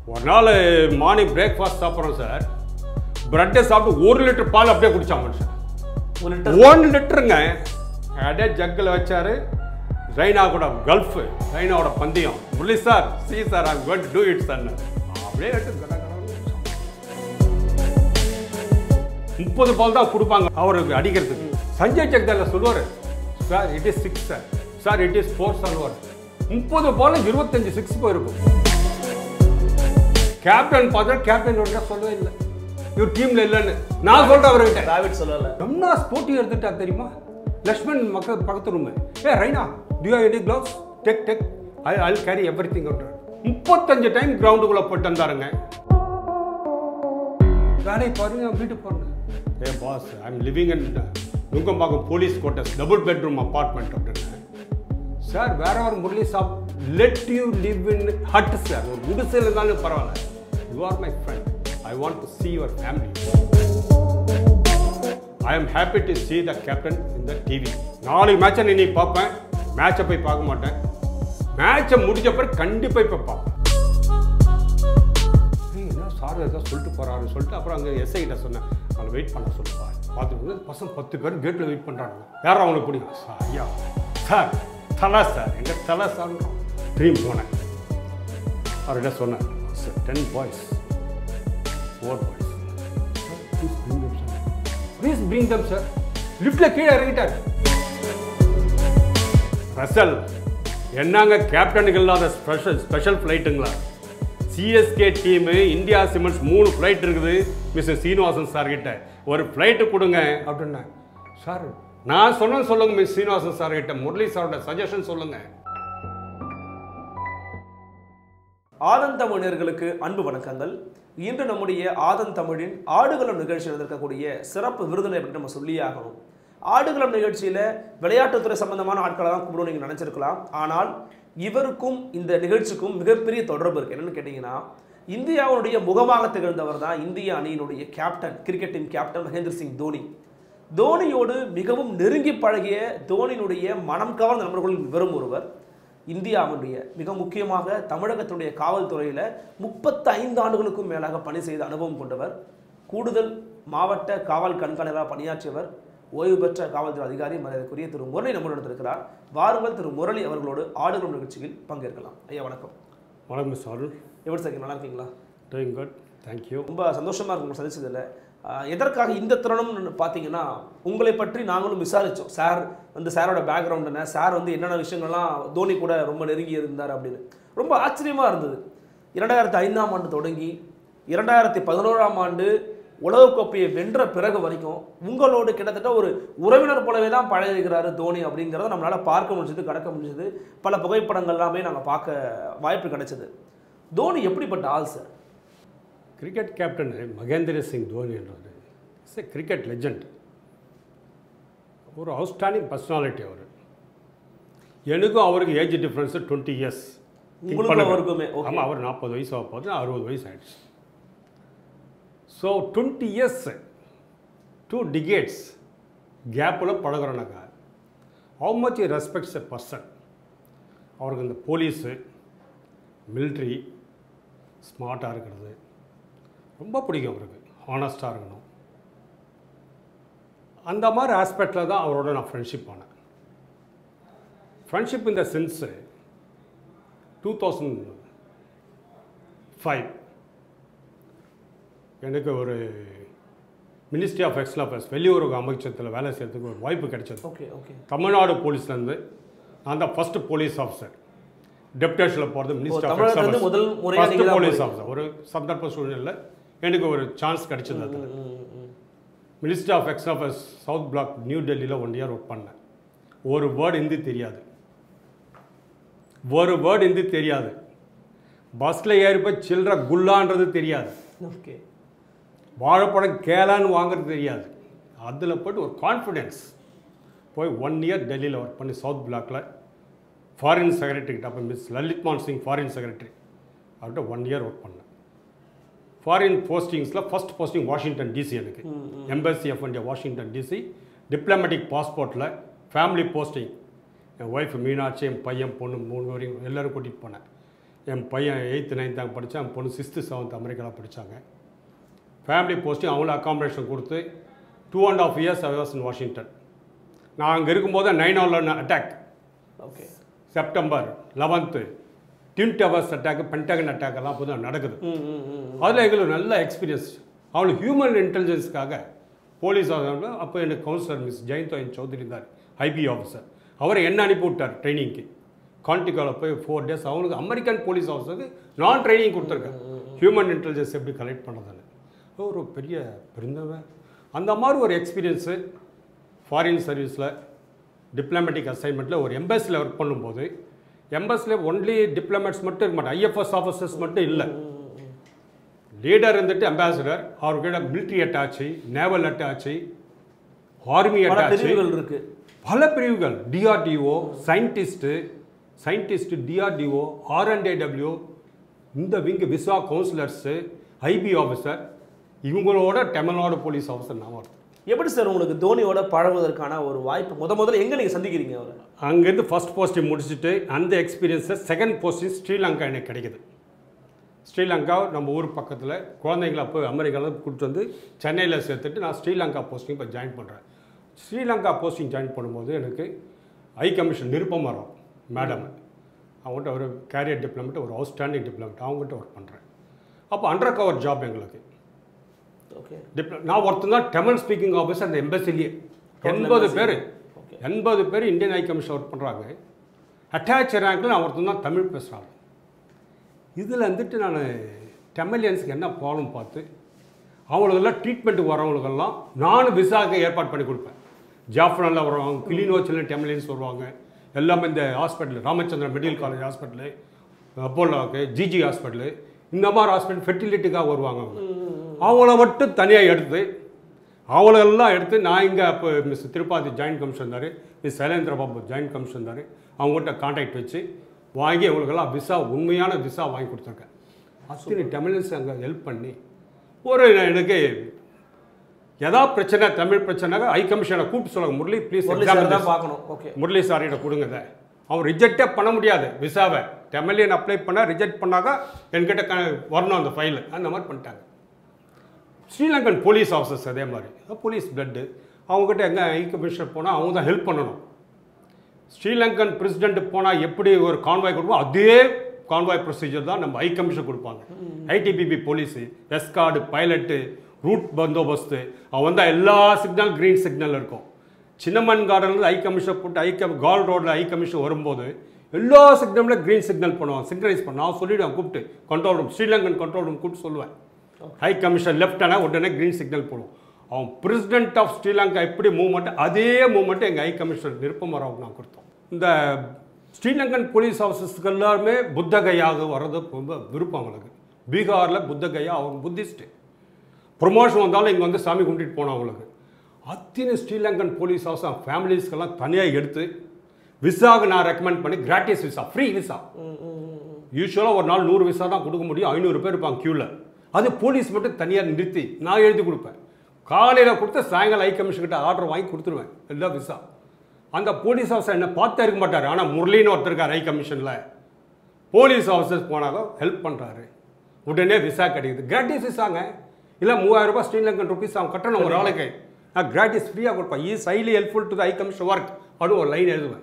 ஒரு நாள் morning breakfast சாப்பிட்றோம் சார் பிரெட்டை சாப்பிட்டு ஒரு லிட்டர் பால் அப்படியே குடிச்சான் மனுஷன் ஒரு லிட்டர் ஒன் லிட்டருங்க அப்படியே ஜக்கில் வச்சாரு ரெய்னா கூட கல்ஃப் ரெய்னாவோட பந்தயம் Murali sir C sir I'm going to do it sir அப்படியே எடுத்து கட கடன்னு குடிச்சான். முப்பது பால் தான் கொடுப்பாங்க அவருக்கு அடிக்கிறதுக்கு சஞ்சய் ஜெகதால சொல்லுவார் sir it is six sir sir it is four சொல்லுவார் முப்பது பால் இருபத்தஞ்சு சிக்ஸ் போயிருக்கும் கேப்டன் பார்த்தா கேப்டன் ஒன்றா சொல்லவே இல்லை இவர் டீம்ல இல்லைன்னு நான் சொல்றேன் அவர்கிட்ட டிராவிட் சொல்லல ரம்னாஸ் போட்டி எடுத்துட்டா தெரியுமா லக்ஷ்மண் மக்கள் பக்கத்து ரூம் ஏ Raina do you any gloves டெக் டெக் I I'll carry everything முப்பத்தஞ்சு டைம் கிரவுண்டுக்குள்ள போட்டு வந்தாருங்க வேலையை பாருங்க வீட்டுக்கு போறேன் ஏ boss I am living in Nungambakkam police quarters double bedroom apartment அப்படின்னு சார் வேற ஒரு Murali saab let you live in hut sir ஒரு குடிசையில் இருந்தாலும் பரவாயில்ல you are my friend I want to see your family I am happy to see the captain in the TV நாளைக்கு மேட்சை நீ நீ பார்ப்பேன் மேட்சை போய் பார்க்க மாட்டேன் மேட்சை முடிஞ்ச பிறகு கண்டிப்பாக இப்போ பார்ப்பேன் ஏய், என்ன சார் ஏதோ சொல்லிட்டு போறாரு சொல்லிட்டு அப்புறம் அங்கே எஸ்ஐ கிட்ட சொன்னேன் அவங்களை வெயிட் பண்ண சொல்லுப்பா பார்த்துட்டு பசங்க பத்து பேர் கேட்டில் வெயிட் பண்ணுறாங்க யாரும் அவங்களுக்கு பிடிக்கும் சார் ஐயா சார் தலா சார் எங்கள் தலா சார் ட்ரீம் போனேன் அவர்கிட்ட சொன்னேன் sir ten boys four boys please bring them sir please bring them sir லிஃப்ட்டில் கீழே இறங்கிட்டார் ரசல் என்னங்க கேப்டனுக்கு இல்லாத ஸ்பெஷல் ஸ்பெஷல் ஃப்ளைட்டுங்களா சிஎஸ்கே டீமு இந்தியா சிமெண்ட்ஸ் மூணு ஃப்ளைட் இருக்குது மிஸ்டர் சீனிவாசன் சார் கிட்ட ஒரு ஃப்ளைட்டு கொடுங்க அப்படின்னேன் சார் நான் சொன்னேன் சொல்லுங்க மிஸ் சீனிவாசன் சார் கிட்ட முரளி சாரோட சஜஷன் சொல்லுங்க ஆதன் தமிழர்களுக்கு அன்பு வணக்கங்கள் இன்று நம்முடைய ஆதன் தமிழின் ஆடுகளம் நிகழ்ச்சியில் இருக்கக்கூடிய சிறப்பு விருதுனை பற்றி நம்ம சொல்லியே ஆகணும் ஆடுகளம் நிகழ்ச்சியில் விளையாட்டுத்துறை சம்பந்தமான ஆட்களை தான் கூப்பிடுவோம் நீங்கள் நினச்சிருக்கலாம் ஆனால் இவருக்கும் இந்த நிகழ்ச்சிக்கும் மிகப்பெரிய தொடர்பு இருக்குது என்னன்னு கேட்டிங்கன்னா இந்தியாவுடைய முகமாக திகழ்ந்தவர் தான் இந்திய அணியினுடைய கேப்டன் கிரிக்கெட்டின் கேப்டன் மகேந்திர சிங் தோனி தோனியோடு மிகவும் நெருங்கி பழகிய தோனியினுடைய மனம் கவர்ந்த நண்பர்களில் வெறும் ஒருவர் இந்தியாவுடைய மிக முக்கியமாக தமிழகத்துடைய காவல்துறையில் முப்பத்து ஐந்து ஆண்டுகளுக்கும் மேலாக பணி செய்த அனுபவம் கொண்டவர் கூடுதல் மாவட்ட காவல் கண்காணிகளாக பணியாற்றியவர் ஓய்வு பெற்ற காவல்துறை அதிகாரி மரியாதைக்குரிய திரு முரளி நம்முடன் இருக்கிறார் வாருங்கள் திரு முரளி அவர்களோடு ஆடுகளம் நிகழ்ச்சியில் பங்கேற்கலாம் ஐயா வணக்கம் வணக்கம் மிஸ் அருள் எப்படி சார் நல்லா இருக்கீங்களா டூயிங் குட் தேங்க்யூ ரொம்ப சந்தோஷமா இருக்கு உங்களை சந்திச்சதில்ல ஆஹ் எதற்காக இந்த தருணம்னு பார்த்தீங்கன்னா உங்களை பற்றி நாங்களும் விசாரித்தோம் சார் வந்து சாரோட பேக்ரவுண்ட் என்ன சார் வந்து என்னென்ன விஷயங்கள்லாம் தோனி கூட ரொம்ப நெருங்கி இருந்தார் அப்படின்னு ரொம்ப ஆச்சரியமாக இருந்தது இரண்டாயிரத்தி ஐந்தாம் ஆண்டு தொடங்கி இரண்டாயிரத்தி பதினோராம் ஆண்டு உலகக்கோப்பையை வென்ற பிறகு வரைக்கும் உங்களோடு கிட்டத்தட்ட ஒரு உறவினர் போலவே தான் பழகிறாரு தோனி அப்படிங்கிறத நம்மளால் பார்க்க முடிஞ்சது கடக்க முடிஞ்சது பல புகைப்படங்கள் எல்லாமே நாங்கள் பார்க்க வாய்ப்பு கிடைச்சது தோனி எப்படிப்பட்ட ஆள் sir cricket captain Mahendra Singh Dhoni என்றவர் இஸ் எ கிரிக்கெட் லெஜண்ட் ஒரு அவுட்ஸ்டாண்டிங் பர்சனாலிட்டி அவர் எனக்கும் அவருக்கு ஏஜ் டிஃப்ரென்ஸு டுவெண்ட்டி இயர்ஸ் உங்களுக்கும் அவருக்குமே, okay. ஆமாம் அவர் நாற்பது வயசு ஆக போகுது நான் அறுபது வயசு ஆயிடுச்சு so twenty years two decades கேப்பில் பழகுறோனாக்கா how much respects a person அவருக்கு இந்த போலீஸு மிலிட்ரி ஸ்மார்ட்டாக இருக்கிறது ரொம்ப பிடிக்கும் அவருக்கு ஹானஸ்ட்டாக இருக்கணும் அந்த மாதிரி ஆஸ்பெக்டில் தான் அவரோட நான் ஃப்ரெண்ட்ஷிப் ஆனேன் ஃப்ரெண்ட்ஷிப் இந்த சென்ஸு டூ தௌசண்ட் ஃபைவ் எனக்கு ஒரு மினிஸ்ட்ரி ஆஃப் எக்ஸ்டர்னல் அஃபேர்ஸ் வெளியுறவு அமைச்சகத்தில் வேலை செய்யறதுக்கு ஒரு வாய்ப்பு கிடைச்சது ஓகே ஓகே தமிழ்நாடு போலீஸ்லேருந்து நான் தான் ஃபர்ஸ்ட் போலீஸ் ஆஃபீஸர் டெப்டேஷனில் போகிறது மினிஸ்டர் ஆஃப் தமிழகத்துல இருந்து முதல் முறையா நீங்க தான் போலீஸ் போறீங்க. ஆஃபீஸர் ஒரு சந்தர்ப்ப சூழ்நிலையில் எனக்கு ஒரு சான்ஸ் கிடைச்சது அதில் minister of ex affairs south block new டெல்லியில் ஒன் இயர் ஒர்க் பண்ணேன் ஒரு வேர்டு ஹிந்தி தெரியாது ஒரு வேர்டு ஹிந்தி தெரியாது பஸ்ஸில் ஏறி போய் சில்லற குல்லான்றது தெரியாது ஓகே வாழைப்பழம் கேளான்னு வாங்குறது தெரியாது அதில் போய்ட்டு ஒரு கான்ஃபிடென்ஸ் போய் ஒன் இயர் டெல்லியில் ஒர்க் பண்ணி சவுத் பிளாக்ல ஃபாரின் செக்ரட்டரி கிட்ட அப்போ Miss Lalit Man Singh foreign secretary அவர்கிட்ட ஒன் இயர் ஒர்க் பண்ணேன் ஃபாரின் போஸ்டிங்ஸில் ஃபர்ஸ்ட் போஸ்டிங் வாஷிங்டன் டிசி எனக்கு embassy of India Washington DC diplomatic பாஸ்போர்ட்டில் ஃபேமிலி போஸ்டிங் என் ஒய்ஃப் மீனாட்சி என் பையன் பொண்ணு மூணு வரையும் எல்லோரும் கூட்டிகிட்டு போனேன் என் பையன் எயித்து நைன்த் அங்கே படித்தான் என் பொண்ணு சிக்ஸ்த்து செவன்த் அமெரிக்காவில் படித்தாங்க ஃபேமிலி போஸ்டிங் அவங்களும் அக்காமடேஷன் கொடுத்து two and of years I was in Washington நான் அங்கே இருக்கும்போது nine on attack okay September eleventh twin towers attack Pentagon attack எல்லாம் அப்போ நடக்குது ம் ம் ம் அதில் எங்களுக்கு நல்ல எக்ஸ்பீரியன்ஸ் அவங்களுக்கு ஹியூமன் இன்டெலிஜென்ஸ்க்காக போலீஸ் ஆஃபீஸர் அப்போ எனக்கு கவுன்சிலர் மிஸ் ஜெயந்தோயன் சௌத்ரி இருந்தார் ஐபி ஆஃபீஸர் அவரை என்ன அனுப்பி விட்டார் ட்ரைனிங்க்கு கான்டிகாவில் போய் ஃபோர் டேஸ் அவங்களுக்கு அமெரிக்கன் போலீஸ் ஆஃபீஸருக்கு நான் ட்ரைனிங் கொடுத்துருக்கேன் ஹியூமன் இன்டெலிஜென்ஸ் எப்படி கலெக்ட் பண்ணுறதுன்னு ஒரு பெரிய பெருந்தவன் அந்த மாதிரி ஒரு எக்ஸ்பீரியன்ஸு ஃபாரின் சர்வீஸில் டிப்ளமேட்டிக் அசைன்மெண்ட்டில் ஒரு எம்பஸில் ஒர்க் பண்ணும்போது எம்பஸில் ஒன்லி டிப்ளமேட்ஸ் மட்டும் இருக்க மாட்டேன் ஐஎஃப்எஸ் ஆஃபீஸர்ஸ் மட்டும் இல்லை லீடர் இருந்துட்டு அம்பாசிடர் அவர்கிட்ட military attache naval attache army பல அட்டாச்சு பிரிவுகள் இருக்கு பல பிரிவுகள் DRDO scientist scientist DRDO R and AW இந்த wing visa counsellors IB officer இவங்களோட தமிழ்நாடு போலீஸ் ஆஃபீஸர் நான் ஒருத்தன். எப்படி சார் உங்களுக்கு தோனியோட பழகுவதற்கான ஒரு வாய்ப்பு முத முதல்ல எங்க நீங்க சந்திக்கிறீங்க அவரை அங்கேருந்து ஃபர்ஸ்ட் போஸ்டிங் முடிச்சுட்டு அந்த எக்ஸ்பீரியன்ஸை செகண்ட் போஸ்டிங் ஸ்ரீலங்கா எனக்கு கிடைக்குது ஸ்ரீலங்கா நம்ம ஊர் பக்கத்தில் குழந்தைங்கள அப்போ அமெரிக்காவில் கூப்பிட்டு வந்து சென்னையில் சேர்த்துட்டு நான் ஸ்ரீலங்கா போஸ்டிங் இப்போ ஜாயின் பண்ணுறேன் ஸ்ரீலங்கா போஸ்டிங் ஜாயின் பண்ணும்போது எனக்கு ஐ கமிஷன் நிருப்பம் வரும் மேடம் அவங்ககிட்ட ஒரு கேரியர் டிப்ளமெண்ட் ஒரு அவுட்ஸ்டாண்டிங் டிப்ளமெண்ட் அவங்ககிட்ட ஒர்க் பண்ணுறேன் அப்போ அண்டர் கவர் ஜாப் எங்களுக்கு ஓகே டிப்ள நான் ஒருத்தன் தான் தமிழ் ஸ்பீக்கிங் ஆஃபீஸர் அந்த எம்பசிலேயே எண்பது பேர் ஓகே எண்பது பேர் இந்தியன் ஹை கமிஷன் ஒர்க் பண்ணுறாங்க அட்டாச் ரேங்கில் நான் ஒருத்தன் தான் தமிழ் பேசுகிறாங்க இதில் வந்துட்டு நான் டெமலியன்ஸுக்கு என்ன ப்ராப்ளம் பார்த்து அவங்களுக்கெல்லாம் ட்ரீட்மெண்ட்டுக்கு வரவங்களுக்கெல்லாம் நானும் விசாக்கு ஏற்பாடு பண்ணி கொடுப்பேன் ஜாஃப்ரனில் வருவாங்க கிளிநோச்சில் டெமலியன்ஸ் வருவாங்க எல்லாமே இந்த hospital Ramachandran medical college hospital அப்போலோக்கு ஜிஜி ஹாஸ்பிட்டலு இந்த மாதிரி ஹாஸ்பிட்டல் ஃபெர்டிலிட்டிக்காக வருவாங்க அவங்க அவங்கள மட்டும் தனியாக எடுத்து அவங்களெல்லாம் எடுத்து நான் இங்கே அப்போ மிஸ் திருப்பாதி ஜாயின்ட் கமிஷன் இருந்தார் Miss Sylendra Babu joint commission இருந்தார் அவங்ககிட்ட கான்டாக்ட் வச்சு வாங்கி அவங்களுக்கெல்லாம் விசா உண்மையான விசா வாங்கி கொடுத்துருக்கேன் அத்தனை தமிழன்ஸ் அங்கே ஹெல்ப் பண்ணி ஒரு எனக்கு எதா பிரச்சனை தமிழ் பிரச்சனை ஐ கமிஷனை கூப்பிட்டு சொல்லுங்க முரளி ப்ளீஸ் முரளி சார் தான் பார்க்கணும் ஓகே முரளி சாரிகிட்ட கொடுங்க இதை அவன் ரிஜெக்டே பண்ண முடியாது விசாவை டெமலியன் அப்ளை பண்ணால் ரிஜெக்ட் பண்ணாக்கா என்கிட்ட க வரணும் அந்த ஃபைலு அந்த மாதிரி பண்ணிட்டாங்க ஸ்ரீலங்கன் போலீஸ் ஆஃபீஸர்ஸ் அதே மாதிரி போலீஸ் பிளட்டு அவங்ககிட்ட எங்கே ஐ கமிஷனர் போனால் அவங்க தான் ஹெல்ப் பண்ணணும் ஸ்ரீலங்கன் பிரசிடென்ட் போனால் எப்படி ஒரு கான்வாய் கொடுப்போம் அதே கான்வாய் ப்ரொசீஜர் தான் நம்ம ஐ கமிஷன் கொடுப்பாங்க ITBP police escort pilot route பந்தோபஸ்து அவன் வந்தால் எல்லா சிக்னல் க்ரீன் சிக்னல் இருக்கும் சின்னமன் கார்டன்ல ஐ கமிஷன் போட்டு ஐ கம் கால் ரோடில் ஐ கமிஷன் வரும்போது எல்லா சிக்னலில் க்ரீன் சிக்னல் பண்ணுவான் சிக்னலைஸ் பண்ண நான் சொல்லிவிடுவேன் கூப்பிட்டு control room Sri Lankan control room கூப்பிட்டு சொல்லுவேன் ஹை கமிஷன் லெஃப்ட் ஆனால் உடனே க்ரீன் சிக்னல் போடும் அவன் பிரசிடென்ட் ஆஃப் ஸ்ரீலங்கா எப்படி மூவ்மெண்ட் அதே மூவ்மெண்ட் எங்கள் ஹை கமிஷனர் நிருப்பமராவுக்கு நான் கொடுத்தோம் இந்த ஸ்ரீலங்கன் போலீஸ் ஆஃபீஸர்ஸ்க்கு எல்லாருமே புத்தகையாக வர்றது ரொம்ப விருப்பம் அவங்களுக்கு பீகாரில் புத்தகையா அவங்க புத்திஸ்ட்டு ப்ரொமோஷன் வந்தாலும் இங்கே வந்து சாமி கும்பிட்டுட்டு போனோம் அவங்களுக்கு அத்தனை ஸ்ரீலங்கன் போலீஸ் ஆஃபீஸர் ஃபேமிலிஸ்க்கெல்லாம் தனியாக எடுத்து விசாவுக்கு நான் ரெக்கமெண்ட் பண்ணி கிராட்டிஸ் விசா ஃப்ரீ விசா யூஸ்வலாக ஒரு நாள் நூறு விசா தான் கொடுக்க முடியும் ஐநூறு பேர் இருப்பாங்க க்யூவில் அது போலீஸ் மட்டும் தனியாக நிறுத்தி நான் எழுதி கொடுப்பேன் காலையில் கொடுத்து சாயங்காலம் ஐ கமிஷன் கிட்ட ஆர்டர் வாங்கி கொடுத்துருவேன் எல்லா விசா அந்த போலீஸ் ஆஃபீஸர் என்ன பார்த்தே இருக்க மாட்டார் ஆனால் முரளின்னு ஒருத்தர் இருக்கார் ஐ கமிஷனில் போலீஸ் ஆஃபீஸர்ஸ் போனாக்க ஹெல்ப் பண்ணுறாரு உடனே விசா கிடைக்குது கிராட்டிஸ் விசாங்க இல்லை மூவாயிரம் ரூபாய் ஸ்ரீலங்கன் ருபீஸ் அவன் கட்டணும் ஒரு ஆளுக்கு நான் கிராட்டிஸ் ஃப்ரீயாக கொடுப்பேன் is highly helpful to the high commission work அப்படின்னு ஒரு லைன் எழுதுவேன்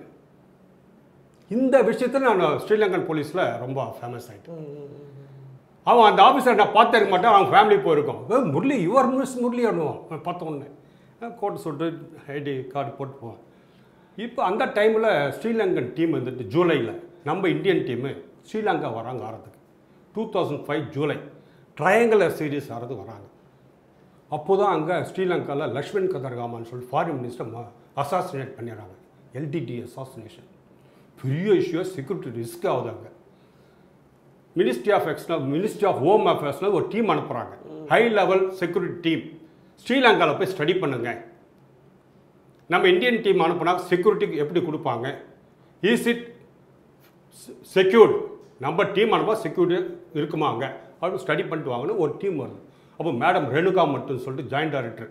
இந்த விஷயத்தில் நான் ஸ்ரீலங்கன் போலீஸில் ரொம்ப ஃபேமஸ் ஆகிட்டேன் அவன் அந்த ஆஃபீஸர் நான் பார்த்தே இருக்க மாட்டேன் அவன் ஃபேமிலி போயிருக்கோம் "hey, Murali your Miss Murali அனுவோம் பார்த்த உடனே கோட் சுட்டு ஐடி கார்டு போட்டு போவேன் இப்போ அந்த டைமில் ஸ்ரீலங்கன் டீம் வந்துட்டு ஜூலையில் நம்ம இந்தியன் டீமு ஸ்ரீலங்கா வராங்க ஆறதுக்கு two thousand five July triangular series ஆறது வராங்க அப்போ தான் அங்கே ஸ்ரீலங்காவில் லக்ஷ்மண் கதர்காமான்னு சொல்லி ஃபாரின் மினிஸ்டர் அசாசினேட் பண்ணிடுறாங்க எல்டிடி அசாசினேஷன் பெரிய இஷ்யூ செக்யூரிட்டி ரிஸ்க் ஆகுது அங்கே ministry of external ministry of home அஃபேர்ஸில் ஒரு டீம் அனுப்புகிறாங்க ஹை லெவல் செக்யூரிட்டி டீம் ஸ்ரீலங்காவில் போய் ஸ்டடி பண்ணுங்க நம்ம இந்தியன் டீம் அனுப்புனா செக்யூரிட்டிக்கு எப்படி கொடுப்பாங்க இஸ் இட் செக்யூர்டு நம்ம டீம் அனுப்பா செக்யூரிட்டி இருக்குமா அங்கே அப்படின்னு ஸ்டடி பண்ணிட்டு வாங்கன்னு ஒரு டீம் வருது அப்போ மேடம் ரேணுகா மட்டும் சொல்லிட்டு ஜாயிண்ட் டைரக்டர்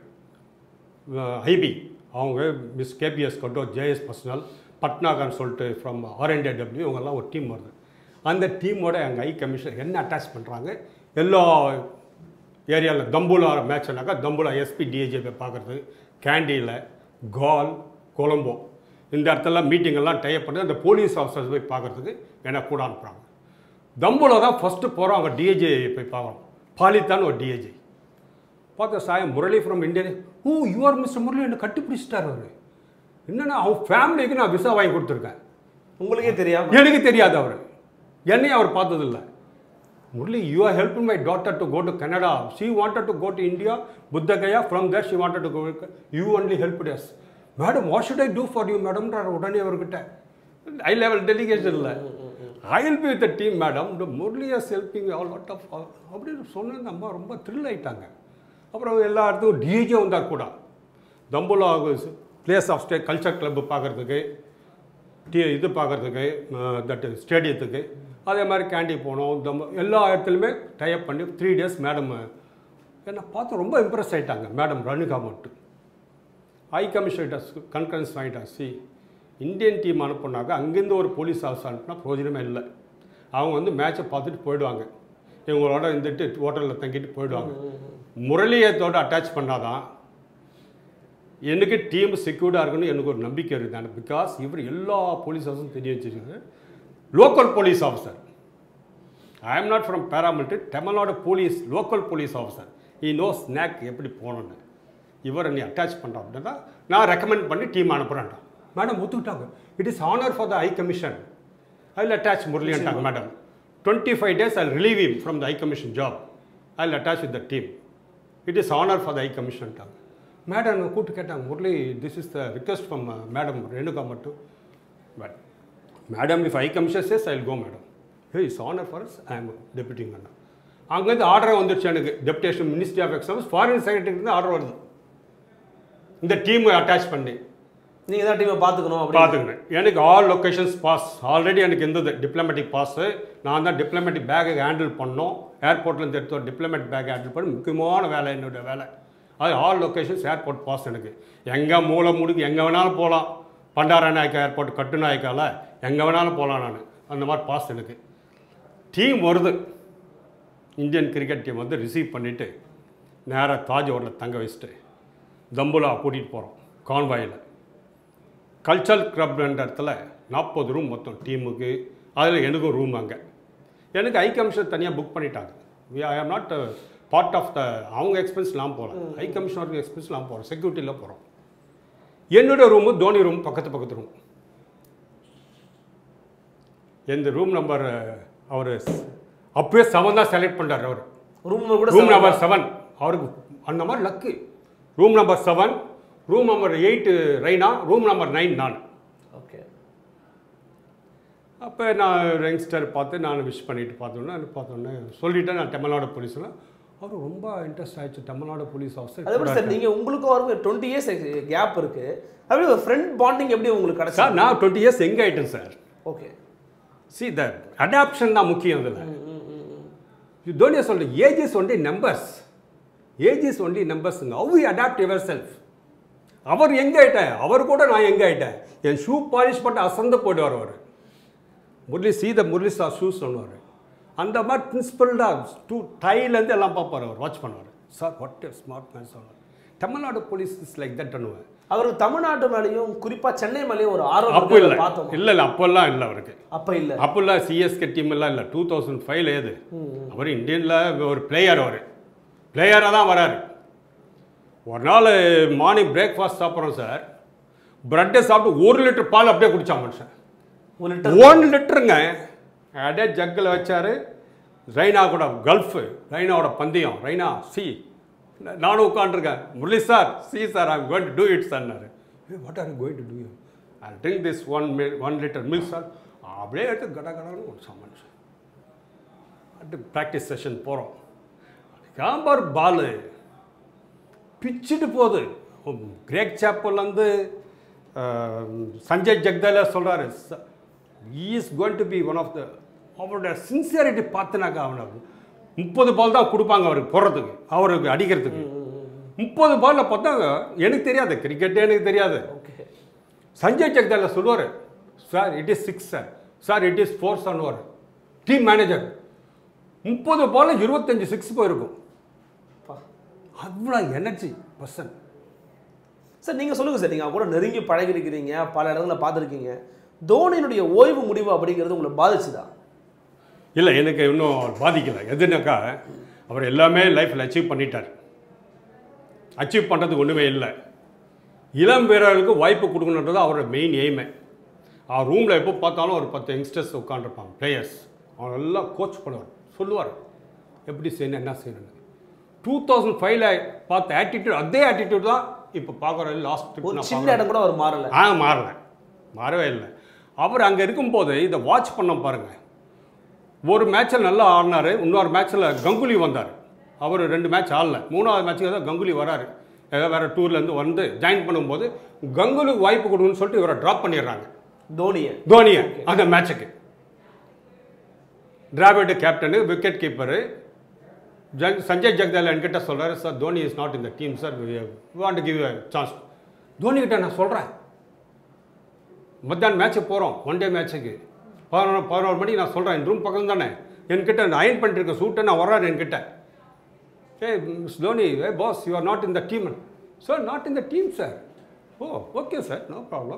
ஐபி அவங்க மிஸ் கேபிஎஸ் கட்டோ ஜேஎஸ் பர்சனல் பட்னாகர்னு சொல்லிட்டு ஃப்ரம் ஆர்என்டேடபிள்யூ இவங்கெல்லாம் ஒரு டீம் வருது அந்த டீமோட எங்கள் ஐ கமிஷனர் என்ன அட்டாச் பண்ணுறாங்க எல்லா ஏரியாவில் தம்புலா மேட்ச்னாக்கா தம்புலா எஸ்பி டிஏஜே போய் பார்க்குறது கேண்டியில் கால் கொலம்போ இந்த இடத்துல மீட்டிங்கெல்லாம் டைப் பண்ணி அந்த போலீஸ் ஆஃபீஸர்ஸ் போய் பார்க்குறதுக்கு என்ன கூட அனுப்புகிறாங்க தம்புலா தான் ஃபஸ்ட்டு போகிறோம் அங்கே டிஏஜே போய் பார்க்குறோம் பாலித்தான் ஒரு டிஏஜே பார்த்தா சாயம் Murali from India oh you are mister Murali என்ன கட்டுப்பிடிச்சிட்டார் அவர் என்னன்னா அவன் ஃபேமிலிக்கு நான் விசா வாங்கி கொடுத்துருக்கேன் உங்களுக்கே தெரியாம எனக்கு தெரியாது அவர் என்னையும் அவர் பார்த்ததில்ல Murali you are helping my daughter to go to Canada she wanted to go to India Bodhgaya from there she wanted to go you only help does madam what should I do for you மேடம்ன்றார் உடனே அவர்கிட்ட high level delegation இல்லை I will be with team madam Murali is helping all lot of அப்படின்னு சொன்னது நம்ம ரொம்ப thrill ஆயிட்டாங்க அப்புறம் எல்லா இடத்துக்கும் டிஜே வந்தால் கூட Dambulla place of stay culture club பார்க்குறதுக்கு டி இது பார்க்குறதுக்கு தட் ஸ்டேடியத்துக்கு அதே மாதிரி கேண்டி போனோம் தம் எல்லா இடத்துலையுமே டைப் பண்ணி த்ரீ டேஸ் மேடம் என்னை பார்த்து ரொம்ப இம்ப்ரெஸ் ஆகிட்டாங்க மேடம் ரணிகா மட்டும் ஹை கமிஷனர்ஸ் கன்கரன்ஸ் வாங்கிட்டா சி இந்தியன் டீம் அனுப்புனாக்க அங்கேருந்து ஒரு போலீஸ் ஆஃபீஸர் அனுப்புனா பிரயோஜனமே இல்லை அவங்க வந்து மேட்சை பார்த்துட்டு போயிடுவாங்க இவங்களோட இருந்துட்டு ஹோட்டலில் தங்கிட்டு போயிடுவாங்க முரளியத்தோட அட்டாச் பண்ணாதான் எனக்கு டீம் செக்யூர்டாக இருக்குன்னு எனக்கு ஒரு நம்பிக்கை இருக்குதானே பிகாஸ் இவர் எல்லா போலீஸ் ஆஃபீஸரும் தெரிய வச்சிருக்காங்க local police officer I am not from paramilitary Tamil Nadu police local police officer ஈ நோ ஸ்நாக் எப்படி போகணுன்னு இவரை நீ அட்டாச் பண்ணுற அப்படின்னா நான் ரெக்கமெண்ட் பண்ணி டீம் அனுப்புகிறேன்டா மேடம் ஒத்துக்கிட்டாங்க it is honour for the high commission I will attach முரளின்ட்டாங்க madam twenty five days I relieve him from the high commission job I will attach with the team it is honour for the high கமிஷன்ட்டாங்க madam கூப்பிட்டு கேட்டாங்க Murali this is the request from madam Renuka மட்டும் but madam if I commission says I will go madam he is honour for us I am deputing madam அங்கேருந்து order வந்துருச்சு எனக்கு deputation ministry of exams foreign செக்ரட்டரிலேருந்து order வருது இந்த team attach பண்ணி நீங்க தான் டீமை பாத்துக்கணும் அப்படின்னு பார்த்துக்கினேன் எனக்கு ஆல் லொக்கேஷன்ஸ் பாஸ் ஆல்ரெடி எனக்கு இருந்தது டிப்ளமேட்டிக் பாஸு நான் தான் டிப்ளமேட்டிக் பேக்கை ஹேண்டில் பண்ணோம் ஏர்போர்ட்லேருந்து எடுத்து ஒரு டிப்ளமேட்டிக் பேக் ஹேண்டில் பண்ணி முக்கியமான வேலை என்னுடைய வேலை அது ஆல் லொக்கேஷன்ஸ் ஏர்போர்ட் பாஸ் எனக்கு எங்கே மூளை முடுக்கு எங்கே வேணாலும் போகலாம் பண்டாரநாயக்கா ஏர்போர்ட் கட்டுநாயக்கால எங்கே வேணாலும் போகலாம் நான் அந்த மாதிரி பாஸ் எனக்கு டீம் வருது இந்தியன் கிரிக்கெட் டீம் வந்து ரிசீவ் பண்ணிவிட்டு நேராக தாஜ் ஹோட்டலில் தங்க வச்சுட்டு தம்புலா கூட்டிகிட்டு போகிறோம் கான்வாயில் கல்ச்சரல் கிளப்ன்ற இடத்துல நாற்பது ரூம் மொத்தம் டீமுக்கு அதில் எனக்கும் ரூம் அங்கே எனக்கு ஐ கமிஷன் தனியாக புக் பண்ணிட்டாங்க ஐ am not part of the அவங்க எக்ஸ்பென்ஸ்லாம் போகலாம் ஐ கமிஷனருக்கு எக்ஸ்பென்ஸ்லாம் போகிறோம் செக்யூரிட்டியில் போகிறோம் என்னோட ரூமு தோனி ரூம் பக்கத்து பக்கத்து ரூம் எந்த ரூம் நம்பர் அவர் அப்பவே செவன் தான் செலக்ட் பண்ணுறாரு அவர் ரூம் கூட ரூம் நம்பர் செவன் அவருக்கு அந்த மாதிரி luck room number seven room number eight Raina room number nine நான் ஓகே அப்போ நான் யங்ஸ்டர் பார்த்து நான் விஷ் பண்ணிட்டு பார்த்தோன்னே பார்த்தோன்னே சொல்லிட்டேன் நான் தமிழ்நாடு போலீஸில் அவர் ரொம்ப இன்ட்ரெஸ்ட் ஆயிடுச்சு தமிழ்நாடு போலீஸ் அதே மாதிரி சார் ஆஃபீஸர் நீங்க உங்களுக்கும் அவருக்கும் டுவெண்ட்டி இயர்ஸ் கேப் இருக்கு அப்படி ஒரு ஃப்ரெண்ட் பாண்டிங் எப்படி உங்களுக்கு கிடைச்சா சார் நான் டுவெண்ட்டி இயர்ஸ் எங்கே ஆயிட்டேன் sir okay see the adoption தான் முக்கியம் அதில் யூ டோன்ட் சொல்ற age is only numbers age is only நம்பர்ஸுங்க how you adapt your yourself எங்கே ஆயிட்டேன் அவர் கூட நான் எங்கே ஆயிட்டேன் என் ஷூ பாலிஷ் பண்ணி அசந்து போயிடுவார் அவர் Murali see the Murali sir shoes சொல்லுவார் அந்த மாதிரி பிரின்சிபல்டாக டூ டைலேருந்து எல்லாம் பார்ப்பார் அவர் வாட்ச் பண்ணுவார் சார் வாட் ஸ்மார்ட் மேன் சொல்லுவார் Tamil Nadu police is like that பண்ணுவேன் அவருக்கு தமிழ்நாட்டு மேலேயும் குறிப்பா சென்னை மேலேயும் ஒரு ஆர்வம் அப்போ இருக்கு, இல்லை அதை பார்த்தோம் இல்லை இல்லை அப்போல்லாம் இல்லை அவருக்கு அப்ப இல்ல அப்போல்லாம் சிஎஸ்கே டீம் எல்லாம் இல்லை டூ தௌசண்ட் ஃபைவ்ல ஏது அவர் இந்தியனில் ஒரு பிளேயர் அவர் பிளேயராக தான் வராரு ஒரு நாள் மார்னிங் பிரேக்ஃபாஸ்ட் சாப்பிட்றோம் சார் ப்ரெட்டை சாப்பிட்டு ஒரு லிட்டர் பால் அப்படியே குடிச்சான் மனுஷன் ஒரு லிட்டர் ஒன் லிட்டருங்க அப்படியே ஜக்கில் வச்சாரு ரைனா கூட கல்ஃபு ரைனாவோட பந்தயம் ரைனா சி நானும் உட்காந்துருக்கேன் Murali sir C sir I'm going to do it சார்னாரு what are going to do I drink this one one litre milk sir அப்படியே எடுத்து கட கடன்னு ஒரு சாமான் சார் அடுத்து ப்ராக்டிஸ் செஷன் போகிறோம் சாம்பார் பால் பிச்சுட்டு போகுது கிரேக் சாப்பல்லேருந்து சஞ்சய் ஜெக்தால சொல்கிறாரு is going to be one of the அவரோட சின்சியரிட்டி பார்த்தினாக்கா அவனை முப்பது பால் தான் கொடுப்பாங்க அவருக்கு போடுறதுக்கு அவருக்கு அடிக்கிறதுக்கு முப்பது பாலில் பார்த்தாங்க எனக்கு தெரியாது கிரிக்கெட்டே எனக்கு தெரியாது ஓகே சஞ்சய் ஜெக்தால சொல்லுவார் sir it is six sir sir it is four சொன்னுவார் டீம் மேனேஜர் முப்பது பால் இருபத்தஞ்சு சிக்ஸ் போயிருக்கும் பா. அவ்வளோ எனர்ஜி பர்சன் சார் நீங்கள் சொல்லுங்கள் சார் நீங்கள் கூட நெருங்கி பழகிருக்கிறீங்க பல இடங்களில் பார்த்துருக்கீங்க தோனியினுடைய ஓய்வு முடிவு அப்படிங்கிறது உங்களை பாதிச்சுதா இல்லை எனக்கு இன்னும் பாதிக்கலை எதுனாக்கா அவர் எல்லாமே லைஃப்பில் அச்சீவ் பண்ணிட்டார் அச்சீவ் பண்ணுறதுக்கு ஒன்றுமே இல்லை இளம் வீரர்களுக்கு வாய்ப்பு கொடுக்கணுன்றது அவரோட மெயின் எய்மே அவர் ரூமில் எப்போ பார்த்தாலும் ஒரு பத்து யங்ஸ்டர்ஸ் உட்காந்துருப்பாங்க பிளேயர்ஸ் அவங்க எல்லாம் கோச் பண்ணுவார் சொல்லுவார் எப்படி செய்யணும் என்ன செய்யணும் டூ தௌசண்ட் ஃபைவ்ல பார்த்த ஆட்டிடியூட் அதே ஆட்டிடியூட் தான் இப்போ பார்க்குற லாஸ்ட் ஒரு சின்ன இடம் கூட அவர் மாறல ஆ மாறல மாறவே இல்லை அவர் அங்கே இருக்கும்போது இதை வாட்ச் பண்ண பாருங்க ஒரு மேட்ச்சில் நல்லா ஆடினாரு இன்னொரு மேட்ச்சில் கங்குலி வந்தார் அவர் ரெண்டு மேட்ச் ஆடல மூணாவது மேட்ச்சுக்கு தான் கங்குலி வராரு ஏதோ வேறு டூர்லேருந்து வந்து ஜாயின் பண்ணும்போது கங்குலிக்கு வாய்ப்பு கொடுக்கணும்னு சொல்லிட்டு இவரை ட்ராப் பண்ணிடுறாங்க தோனியை தோனியை அந்த மேட்சுக்கு டிராவிட் கேப்டனு விக்கெட் கீப்பரு ஜங் சஞ்சய் ஜக்தால் என்கிட்ட சொல்கிறாரு சார் தோனி இஸ் நாட் இந்த team sir want give chance Dhoni கிட்ட நான் சொல்கிறேன் மத்தியானம் மேட்ச்சுக்கு போகிறோம் ஒன் டே மேட்ச்சுக்கு பதினொரு பதினோரு மணிக்கு நான் சொல்கிறேன் என் ரூம் பக்கம் தானே என்கிட்ட நான் அயன் பண்ணிருக்க சூட்டை நான் வர்றாரு என்கிட்ட ஏ மிஸ் தோனி ஏ boss you are not in the team sir not in the team sir oh okay sir no problem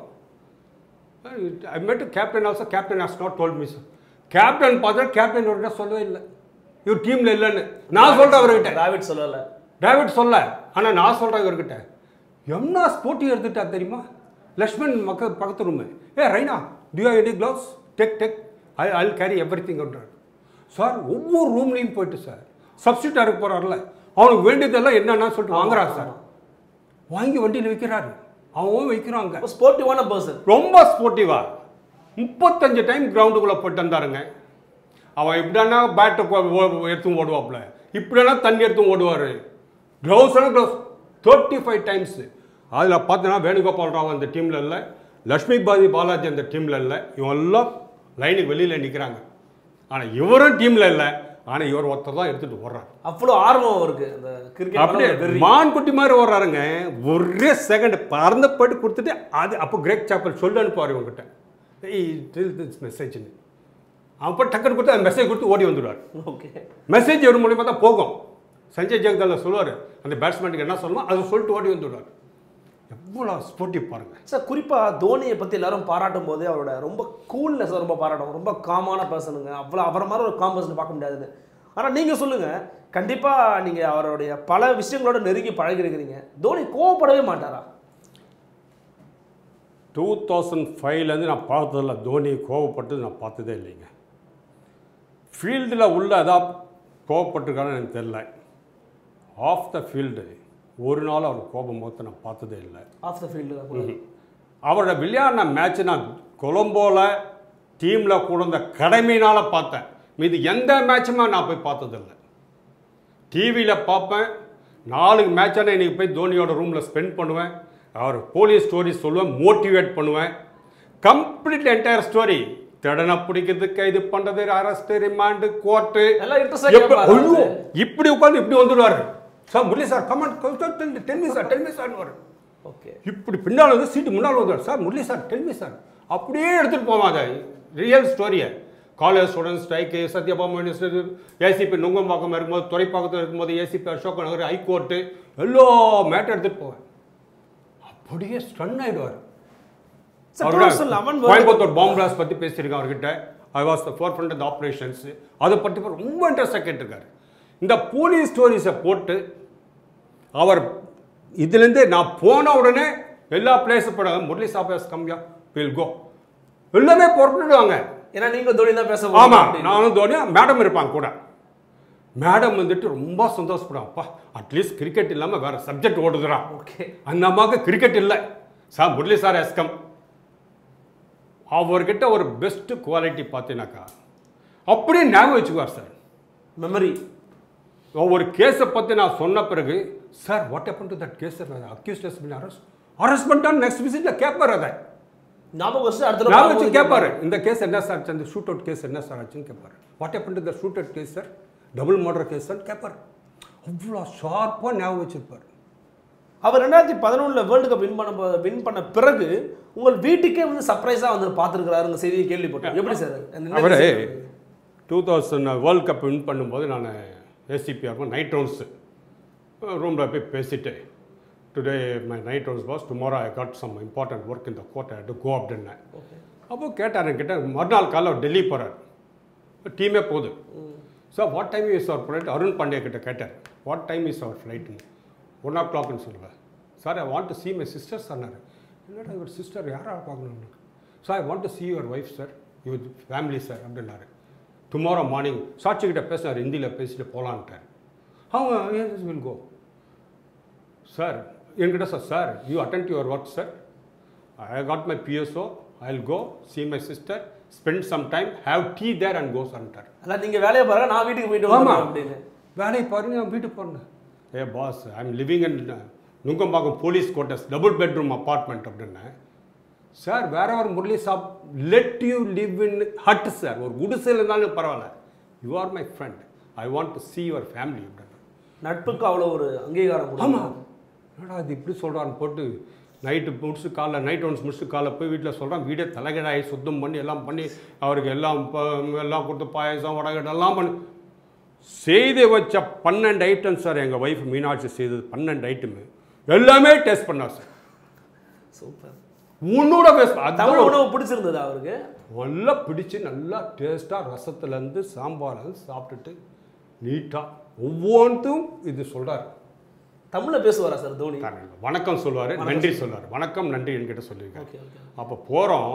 I met captain also captain has not told me sir captain பார்த்தா கேப்டன் அவர்கிட்ட சொல்லவே இல்லை இவர் டீமில் இல்லைன்னு நான் சொல்கிறேன் அவர்கிட்ட டிராவிட் சொல்லல டிராவிட் சொல்ல ஆனால் நான் சொல்கிறேன் இவர்கிட்ட எம்னா ஸ்போர்ட்டி எடுத்துட்டா தெரியுமா லக்ஷ்மண் மக்க பக்கத்து ரூமு ஏ ரைனா டியூ எனி க்ளவுஸ் டெக் டெக் I I'll carry everything sir ஒவ்வொரு ரூம்லேயும் போயிட்டு சார் சப்ஸ்டியூட் இருக்க போகிறார்ல அவனுக்கு வேண்டியதெல்லாம் என்னென்னு சொல்லிட்டு வாங்குறான் சார் வாங்கி வண்டியில் வைக்கிறாரு அவன் வைக்கிறாங்க ஸ்போர்ட்டிவான பர்சன் ரொம்ப ஸ்போர்ட்டிவா முப்பத்தஞ்சு டைம் கிரவுண்டுக்குள்ளே போட்டு வந்தாருங்க அவன் இப்படின்னா பேட்டை எடுத்து ஓடுவாப்புல இப்படின்னா தண்ணி எடுத்து ஓடுவார் gloves gloves thirty five times அதில் பார்த்தீங்கன்னா வேணுகோபால் ராவ் அந்த டீமில் இல்லை லக்ஷ்மி பாதி பாலாஜி அந்த டீமில் இல்லை இவன் எல்லாம் லைனுக்கு வெளியில் நிற்கிறாங்க ஆனால் இவரும் டீமில் இல்லை ஆனால் இவர் ஒருத்தர் தான் எடுத்துகிட்டு ஓடுறாரு அவ்வளோ ஆர்வம் இருக்கு அந்த அப்படியே கிரிக்கெட் மான் குட்டி மாதிரி ஓடுறாருங்க ஒரே செகண்ட் பறந்த போயிட்டு கொடுத்துட்டு அது அப்போ கிரேக் சாப்பல் சொல்லு அனுப்புவார் இவங்ககிட்ட ஏய் டில் திஸ் மெசேஜ்னு அப்போ டக்குன்னு கொடுத்து அந்த மெசேஜ் கொடுத்து ஓடி வந்துடுவார் ஓகே மெசேஜ் இவர் மூலியமா தான் போகும் சஞ்சய் ஜெகதால சொல்லுவார் அந்த பேட்ஸ்மேனுக்கு என்ன சொல்லணுமோ அதை சொல்லிட்டு ஓடி வந்துடுவார் எவ்வளோ ஸ்போர்ட்டிவ் பாருங்க சார் குறிப்பாக தோனியை பற்றி எல்லாரும் பாராட்டும் போது அவரோட ரொம்ப கூல்னஸ் ரொம்ப பாராட்டும் ரொம்ப காமான பர்சனுங்க அவ்வளோ அவரை மாதிரி ஒரு காம் பர்சன் பார்க்க முடியாதுன்னு ஆனால் நீங்கள் சொல்லுங்கள் கண்டிப்பாக நீங்கள் அவருடைய பல விஷயங்களோட நெருங்கி பழகிருக்கிறீங்க தோனி கோவப்படவே மாட்டாரா டூ தௌசண்ட் ஃபைவ்லேருந்து நான் பார்த்ததில்ல தோனி கோவப்பட்டு நான் பார்த்ததே இல்லைங்க ஃபீல்டில் உள்ள அதான் கோவப்பட்டிருக்காருன்னு எனக்கு தெரில ஆஃப் த ஃபீல்டு ஒரு நாள் அவர் கோபம் முகத்தை நான் பார்த்ததே இல்லை ஆஃப் த ஃபீல்டு தான் அவரோட விளையாடின மேட்ச் நான் கொலம்போவில் டீமில் கூட இந்த கடமையினால் பார்த்தேன் மீது எந்த மேட்சுமே நான் போய் பார்த்ததில்லை டிவியில் பார்ப்பேன் நாலு மேட்சான இன்னைக்கு போய் தோனியோட ரூமில் ஸ்பெண்ட் பண்ணுவேன் அவர் போலீஸ் ஸ்டோரி சொல்லுவேன் மோட்டிவேட் பண்ணுவேன் கம்ப்ளீட் என்டையர் ஸ்டோரி திடனை பிடிக்கிறது கைது பண்ணுறது அரெஸ்ட் ரிமாண்டு கோர்ட்டு எல்லாம் இன்ட்ரெஸ்டாக ஐயோ இப்படி உட்காந்து இப்படி வந்துடுவார் sir Murali sir comment tell me sir tell me sir வரும் ஓகே இப்படி பின்னால் வந்து சீட்டு முன்னால் வந்து sir Murali sir tell me sir அப்படியே எடுத்துகிட்டு போவான் அதை ரியல் ஸ்டோரியை காலேஜ் ஸ்டூடெண்ட் ஸ்ட்ரைக்கு சத்யபாமா யூனிவர்சிட்டி ஏசிபி நுங்கம்பாக்கம் இருக்கும்போது துறைப்பாக்கத்தில் இருக்கும்போது ஏசிபி அசோக் நகர் ஹைகோர்ட்டு எல்லா மேட்டர் எடுத்துகிட்டு போவேன் அப்படியே ஸ்டன் ஆயிடுவார் சார் அவரோட 2011 கோயம்புத்தூர் பாம்பு பிளாஸ்ட் பற்றி பேசியிருக்கேன் அவர்கிட்ட I was the forefront of operations அதை பற்றி ரொம்ப இன்ட்ரெஸ்டாக கேட்டிருக்காரு இந்த போலீஸ் ஸ்டோரிஸை போட்டு அவர் இதுலேருந்து நான் போன உடனே எல்லா பிளேஸும் போட முரளி சாபாஸ் கம்மியா வில் கோ எல்லாமே புறப்பட்டுடுவாங்க ஏன்னா நீங்கள் தோனி தான் பேச ஆமாம் நானும் தோனி மேடம் இருப்பாங்க கூட மேடம் வந்துட்டு ரொம்ப சந்தோஷப்படுவான் அப்பா அட்லீஸ்ட் கிரிக்கெட் இல்லாமல் வேற சப்ஜெக்ட் ஓடுதுறான் ஓகே அந்த அம்மாவுக்கு கிரிக்கெட் இல்லை சார் முரளி சார் எஸ்கம் அவர்கிட்ட ஒரு பெஸ்ட் குவாலிட்டி பார்த்தீங்கன்னாக்கா அப்படியே ஞாபகம் வச்சுக்குவார் சார் மெமரி ஒரு கேஸை பற்றி நான் சொன்ன பிறகு sir what happen to that case accused has been arrest arrest பண்ணிட்டான் நெக்ஸ்ட் விசிட்டில் கேட்பார் அதை ஞாபகம் வச்சு அடுத்த ஞாபகம் வச்சு கேட்பாரு இந்த கேஸ் என்ன சார் ஆச்சு அந்த ஷூட் அவுட் கேஸ் என்ன சார் ஆச்சுன்னு கேட்பாரு what happen to the shoot out case sir double murder case sir கேட்பாரு அவ்வளோ ஷார்ப்பாக ஞாபகம் வச்சிருப்பார் அவர் ரெண்டாயிரத்தி பதினொன்றில் வேர்ல்டு கப் வின் பண்ண வின் பண்ண பிறகு உங்கள் வீட்டுக்கே வந்து சர்ப்ரைஸாக வந்து பார்த்துருக்கிறாருங்க செய்தியை கேள்விப்பட்டேன் எப்படி சார் அந்த என்ன அவரு விஷயம்? Two thousand world cup win பண்ணும்போது நான் ஏசிபிஆர் நைட் ரவுண்ட்ஸு ரூமில் போய் பேசிட்டு today my night rounds boss tomorrow I got some important work இந்த கோட்டை டு கோ அப்படின்னேன் ஓகே அப்போ கேட்டார் என்கிட்ட மறுநாள் காலைல அவர் டெல்லி போகிறார் டீமே போகுது sir what time is our flight Arun Pandya கிட்ட கேட்டார் வாட் டைம் இஸ் அவர் ஃப்ளைட்டுன்னு ஒன் ஓ கிளாக்னு சொல்லுவேன் sir I want to see my sister சொன்னார் என்னடா இவர் சிஸ்டர் யாரா பார்க்கணும் sir I want to see your wife sir your family sir அப்படின்னாரு டுமாரோ மார்னிங் சாட்சி கிட்ட பேசினார் ஹிந்தியில் பேசிட்டு போகலான்ட்டார் அவங்க எஸ் வில் கோ சார் என்கிட்ட sir sir you attend your work sir I got my PSO I will go see my sister spend some time have tea there and go சன்ட்டார் அதான் நீங்க வேலையை பாருங்க நான் வீட்டுக்கு போயிட்டு ஆமா. வந்துடுறேன் அப்படின்னு வேலையை பாருங்க நான் வீட்டுக்கு போனேன் ஏ boss I am living in Nungambakkam police quarters double bedroom apartment அப்படின்னேன் சார் வேற ஒரு Murali saab let you live in hut sir ஒரு குடிசையில் இருந்தாலும் பரவாயில்ல you are my friend I want to see your family அப்படின்னு நட்புக்கு அவ்வளோ ஒரு அங்கீகாரம் கொடுக்கணும். ஆமாம் என்னடா அது இப்படி சொல்கிறான்னு போட்டு நைட்டு முடிச்சு காலைல நைட் ஒன்ஸ் முடிச்சு காலைல போய் வீட்டில் சொல்கிறான் வீடே தலைகடாயி சுத்தம் பண்ணி எல்லாம் பண்ணி அவருக்கு எல்லாம் ப- எல்லாம் கொடுத்து பாயசம் வடகடை எல்லாம் பண்ணி செய்து வச்ச பன்னெண்டு ஐட்டம் சார் எங்கள் ஒய்ஃப் மீனாட்சி செய்தது பன்னெண்டு ஐட்டமு எல்லாமே டேஸ்ட் பண்ணார் சார் சூப்பர் உன்னோட பேச தமிழ் அதான் உணவு பிடிச்சிருந்தது அவருக்கு நல்லா பிடிச்சு நல்லா டேஸ்ட்டாக ரசத்துலேருந்து சாம்பார்லேருந்து சாப்பிட்டுட்டு நீட்டாக ஒவ்வொன்றும் இது சொல்கிறார் தமிழ்ல பேசுவாரா சார் தோனி வணக்கம் சொல்லுவார் நன்றி சொல்லுவார் வணக்கம் நன்றி என்கிட்ட சொல்லியிருக்காரு ஓகே ஓகே அப்போ போகிறோம்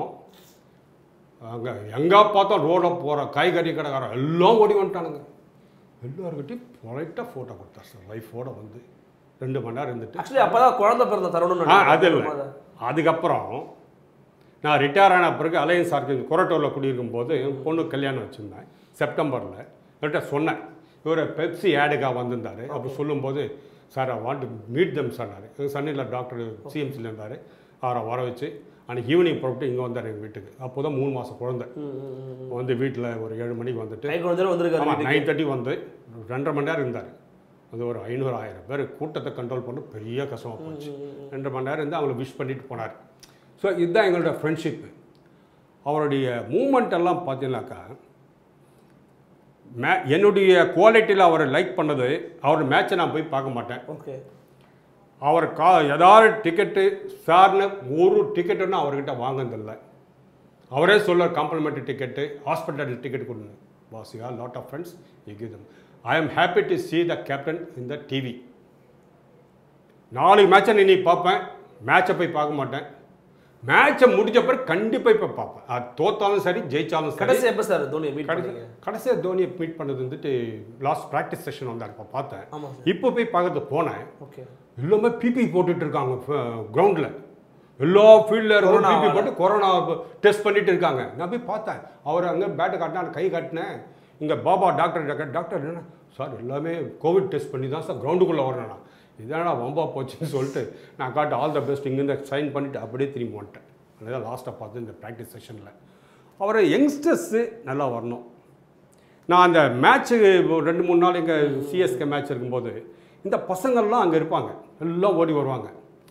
அங்கே எங்கே பார்த்தோம் ரோடில் போகிறோம் காய்கறி கடைக்காரன் எல்லாம் ஓடி வந்துட்டானுங்க எல்லாருக்கிட்டையும் பொலைட்டாக ஃபோட்டோ கொடுத்தார் சார் ஒய்ஃபோட வந்து ரெண்டு மணி நேரம் இருந்துட்டு ஆக்சுவலி அப்பதான் குழந்தை பிறந்த தருணம் ஆ அது இல்லை அதுக்கப்புறம் நான் ரிட்டையர் ஆன பிறகு அலையன்ஸ் ஆர்கி கொரட்டூரில் குடியிருக்கும் போது என் பொண்ணு கல்யாணம் வச்சுருந்தேன் செப்டம்பரில் இவர்கிட்ட சொன்னேன் இவர் பெப்சி ஆடுக்காக வந்திருந்தார் அப்போ சொல்லும்போது sir I want meet them சொன்னார் எங்கள் சன்னியில் டாக்டர் சிஎம்சியில் இருந்தார் அவரை வர வச்சு அன்றைக்கி ஈவினிங் புறப்பட்டு இங்கே வந்தார் எங்கள் வீட்டுக்கு அப்போ தான் மூணு மாதம் குழந்தை வந்து வீட்டில் ஒரு ஏழு மணிக்கு வந்துட்டு கை குழந்தை வந்திருக்காரு ஆமாம் வீட்டுக்கு. நைன் தேர்ட்டி வந்து ரெண்டரை மணி நேரம் இருந்தார் அது ஒரு ஐநூறு ஆயிரம் பேர் கூட்டத்தை கண்ட்ரோல் பண்ண பெரிய கஷ்டமாக போச்சு ரெண்டு மணி நேரம் இருந்து அவங்கள விஷ் பண்ணிட்டு போனார் ஸோ இதுதான் எங்களோட ஃப்ரெண்ட்ஷிப்பு அவருடைய மூமெண்ட் எல்லாம் பார்த்தீங்கன்னாக்கா மே என்னுடைய குவாலிட்டியில் அவரை லைக் பண்ணது அவர் மேட்சை நான் போய் பார்க்க மாட்டேன் ஓகே அவர் கா ஏதாவது டிக்கெட்டு சார்னு ஒரு டிக்கெட்டுன்னு அவர்கிட்ட வாங்கினதில்லை அவரே சொல்ல காம்ப்ளிமெண்ட்ரி டிக்கெட்டு ஹாஸ்பிட்டல் டிக்கெட் கொடுங்க boss you lot of friends you give them I am happy to see the captain in the TV நாளைக்கு மேட்சை நீ பார்ப்பேன் மேட்சை போய் பார்க்க மாட்டேன் மேட்சை முடிஞ்ச பிறகு கண்டிப்பாக இப்போ பார்ப்பேன் அது தோத்தாலும் சரி ஜெயிச்சாலும் சரி கடைசி எப்ப சார் தோனி மீட் கடைசி பண்ணீங்க கடைசியாக தோனியை மீட் பண்ணது வந்துட்டு லாஸ்ட் ப்ராக்டிஸ் செஷன் வந்தார் இப்போ பார்த்தேன் ஆமா சார் இப்போ போய் பார்க்கறது போனேன் ஓகே எல்லாமே பிபி போட்டுட்டு இருக்காங்க கிரவுண்டில் எல்லா ஃபீல்டில் இருக்கும் கொரோனா பிபி வர. போட்டு கொரோனா டெஸ்ட் பண்ணிட்டு இருக்காங்க நான் போய் பார்த்தேன் அவர் அங்கே பேட்டை காட்டினா கை காட்டினேன் இங்கே பாபா டாக்டர் டாக்டர் டாக்டர் என்ன சார் எல்லாமே கோவிட் டெஸ்ட் பண்ணி தான் சார் கிரவுண்டுக்குள்ளே வரணும் நான் இதனால் வம்பா போச்சுன்னு சொல்லிட்டு நான் காட்டு ஆல் த பெஸ்ட் இங்கேருந்து சைன் பண்ணிவிட்டு அப்படியே திரும்பி வந்துட்டேன் அதுதான் லாஸ்ட்டாக பார்த்து இந்த ப்ராக்டிஸ் செஷனில் அவர் யங்ஸ்டர்ஸு நல்லா வரணும் நான் அந்த மேட்ச்சு ரெண்டு மூணு நாள் இங்கே சிஎஸ்கே மேட்ச் இருக்கும்போது இந்த பசங்கள்லாம் அங்கே இருப்பாங்க எல்லாம் ஓடி வருவாங்க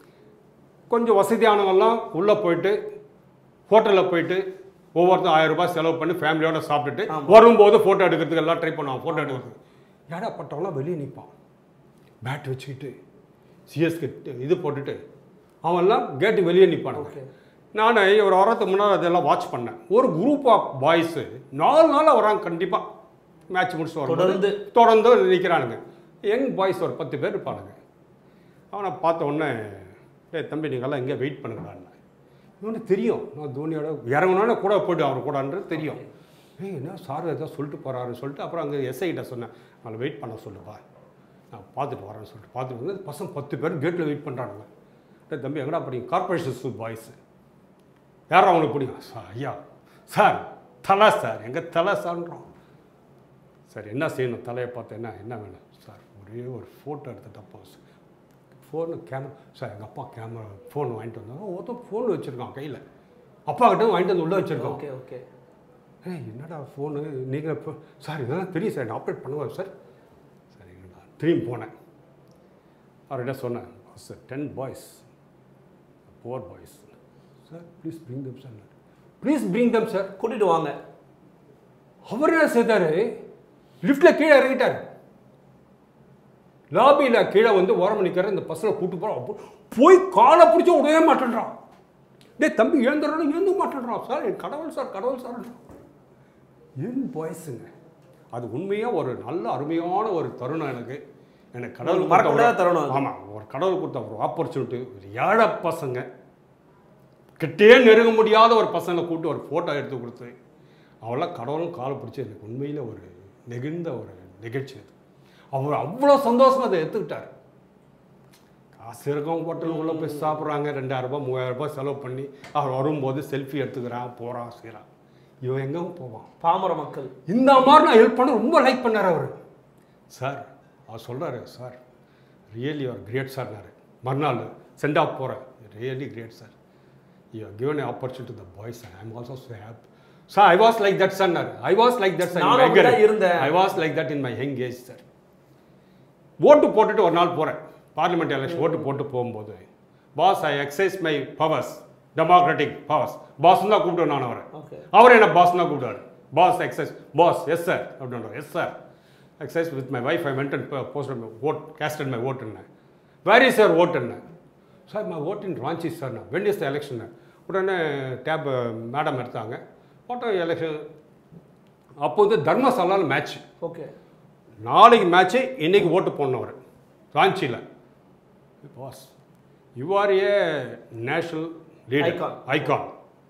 கொஞ்சம் வசதியானவங்கெல்லாம் உள்ளே போயிட்டு ஹோட்டலில் போயிட்டு ஒவ்வொருத்தரும் ஆயிரம் ரூபாய் செலவு பண்ணி ஃபேமிலியோட சாப்பிட்டுட்டு ஆமா. வரும்போது ஃபோட்டோ எடுக்கிறதுக்கு எல்லாம் ட்ரை பண்ணுவான் ஃபோட்டோ எடுக்கிறதுக்கு ஏடாப்பட்டவங்களாம் வெளியே நிற்பான் பேட் வச்சுக்கிட்டு சிஎஸ்கே இது போட்டுட்டு அவன்லாம் கேட்டு வெளியே நிற்பானுங்க ஓகே நான் ஒரு வாரத்துக்கு முன்னாடி அதெல்லாம் வாட்ச் பண்ணேன் ஒரு குரூப் ஆஃப் பாய்ஸு நாலு நாள் வராங்க கண்டிப்பாக மேட்ச் முடிச்சு வரும்போது தொடர்ந்து தொடர்ந்து நிற்கிறானுங்க யங் பாய்ஸ் ஒரு பத்து பேர் இருப்பானுங்க அவனை பார்த்த உடனே டேய் தம்பி நீங்கள்லாம் எங்கே வெயிட் பண்ணுங்கடான்னு இவனுக்கு தெரியும் நான் தோனியோட இறங்கினோடனே கூட போய்ட்டு அவர் கூடன்றது தெரியும் ஏய் என்ன சார் ஏதோ சொல்லிட்டு போகிறாருன்னு சொல்லிட்டு அப்புறம் அங்கே எஸ்ஐ கிட்ட சொன்னேன் நான் வெயிட் பண்ண சொல்லுப்பா நான் பார்த்துட்டு வரேன்னு சொல்லிட்டு பார்த்துட்டு வந்து பசங்க பத்து பேர் கேட்டில் வெயிட் பண்ணுறானுங்க டேய் தம்பி எங்கடா படிங்க கார்பரேஷன் ஸ்கூல் பாய்ஸு யாரும் அவனுக்கு பிடிக்கும் சார் ஐயா சார் தலை சார் எங்கள் தலை சார்ன்றோம் சார் என்ன செய்யணும் தலையை பார்த்து என்ன என்ன வேணும் சார் ஒரே ஒரு ஃபோட்டோ எடுத்துட்டா போதும் சார் ஃபோனு கேமரா சார் எங்கள் அப்பா கேமரா ஃபோன் வாங்கிட்டு வந்தாங்க ஒருத்தன் ஃபோன் வச்சுருக்கான் கையில் அப்பா கிட்ட வாங்கிட்டு வந்து உள்ளே வச்சுருக்கோம் ஓகே ஓகே ஏய் என்னடா ஃபோனு நீங்கள் இப்போ சார் இதெல்லாம் தெரியும் சார் நான் ஆப்ரேட் பண்ணுவேன் சார் சரிங்கடா திரும்பி போனேன் அவர்கிட்ட சொன்னேன் sir ten boys four boys sir please bring them sir please bring them sir கூட்டிட்டு வாங்க அவர் என்ன செய்தாரு லிஃப்ட்டில் கீழே இறங்கிட்டார் லாபியில் கீழே வந்து ஓரம் நிற்கிற இந்த பஸ்ஸில் கூட்டு போகிறான் போய் காலை பிடிச்சி விடவே மாட்டேன்றான் டேய் தம்பி எழுந்துடுறோம் எழுந்து மாட்டேன்றான் சார் என் கடவுள் சார் கடவுள் சார் என் பாய்ஸுங்க அது உண்மையாக ஒரு நல்ல அருமையான ஒரு தருணம் எனக்கு எனக்கு கடவுள் உங்களுக்கு மறக்க கொடுத்த முடியாத ஒரு- தருணம் அது. ஆமாம் ஒரு கடவுள் கொடுத்த ஒரு ஆப்பர்ச்சுனிட்டி ஒரு ஏழை பசங்க கிட்டே நெருங்க முடியாத ஒரு பசங்களை கூப்பிட்டு ஒரு ஃபோட்டோ எடுத்து கொடுத்து அவெல்லாம் கடவுளும் காலை பிடிச்சி எனக்கு உண்மையில் ஒரு நெகிழ்ந்த ஒரு நிகழ்ச்சி அது அவர் அவ்வளோ சந்தோஷமா அதை எடுத்துக்கிட்டார் காசு இருக்கவங்க ஹோட்டல் உள்ள போய் சாப்பிட்றாங்க ரெண்டாயிரம் ரூபாய் மூவாயிரம் ரூபாய் செலவு பண்ணி அவர் வரும்போது செல்ஃபி எடுத்துக்கிறான் போகிறான் செய்கிறான் இவன் எங்கே போவான் பாமர மக்கள் இந்த மாதிரி நான் ஹெல்ப் பண்ண ரொம்ப லைக் பண்ணார் அவர் சார் அவர் சொல்கிறாரு சார் ரியலி அவர் கிரேட் சார்னாரு மறுநாள் சென்ட் ஆஃப் போகிறேன் really great sir you given opportunity the boys I am also so happy sir I was like that சன்னார் ஐ வாஸ் லைக் தட் நானும் அப்படிதான் இருந்தேன். I was like that in my young age sir ஓட்டு போட்டுட்டு ஒரு நாள் போகிறேன் parliament election ஓட்டு போட்டு போகும்போது boss I exercise my powers democratic powers boss தான் கூப்பிடுவேன் நான் அவரை ஓகே அவர் என்ன பாஸ் தான் கூப்பிடுவார் boss exercise boss yes sir அப்படின்ற yes sir exercise with my wife I went and post my vote cast my vote என்ன வேர் இஸ் சார் ஓட் என்ன sir my vote in Ranchi sir நான் when is the election உடனே டேப் madam எடுத்தாங்க ஓட்டோ election அப்போ வந்து தர்மசாலாவில் மேட்ச் ஓகே நாளைக்கு மேட்ச்சு இன்னைக்கு ஓட்டு போடணும் ராஞ்சியில் boss you are a national leader Icon. Icon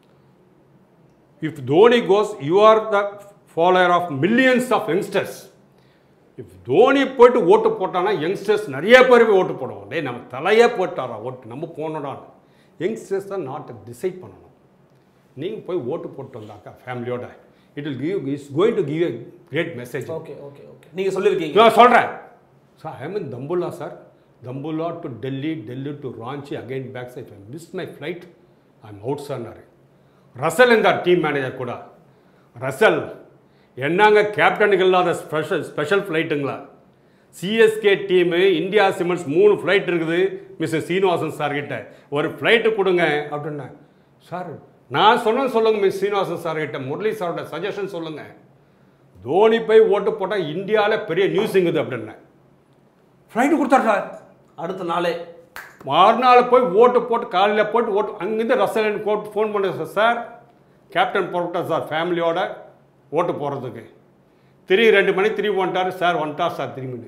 if Dhoni cos you are the follower of millions of youngsters if Dhoni போயிட்டு ஓட்டு போட்டானா யங்ஸ்டர்ஸ் நிறைய பேர் போய் ஓட்டு போடுவோம் டேய் நம்ம தலையே போட்டாரா ஓட்டு நம்ம போனோடான்னு யங்ஸ்டர்ஸ் தான் நாட்டை டிசைட் பண்ணணும் நீங்கள் போய் ஓட்டு போட்டு வந்தாக்கா ஃபேமிலியோட it will give is going to give a great message okay okay okay நீங்க சொல்லிருக்கீங்க நான் சொல்கிறேன் sir I mean Dambulla sir Dambulla to Delhi Delhi to Ranchi again back side I miss my flight I am out சார்னாரு ரசல் இருந்தார் டீம் மேனேஜர் கூட Russell என்னங்க கேப்டனுக்கு இல்லாத ஸ்பெஷல் ஸ்பெஷல் ஃப்ளைட்டுங்களா சிஎஸ்கே டீமு இந்தியா சிமெண்ட்ஸ் மூணு ஃப்ளைட் இருக்குது மிஸ்டர் சீனிவாசன் சார் கிட்ட ஒரு ஃப்ளைட்டு கொடுங்க அப்படின்னேன் சார் நான் சொன்னேன்னு சொல்லுங்க மிஸ் சீனிவாசன் சார் கிட்ட முரளி சாரோட சஜஷன் சொல்லுங்க தோனி போய் ஓட்டு போட்டால் இந்தியாவில் பெரிய நியூஸ் இங்குது அப்படின்னேன் ஃப்ளைட்டு கொடுத்தாரு சார் அடுத்த நாளே மறுநாள் போய் ஓட்டு போட்டு காலையில் போட்டு ஓட்டு அங்கேருந்து ரசலன் கோட் ஃபோன் பண்ண சார் சார் கேப்டன் புறப்பட்டார் சார் ஃபேமிலியோட ஓட்டு போகிறதுக்கு திரும்பி ரெண்டு மணி திரும்பி வந்துட்டார் சார் வந்துட்டார் சார் திரும்பின்னு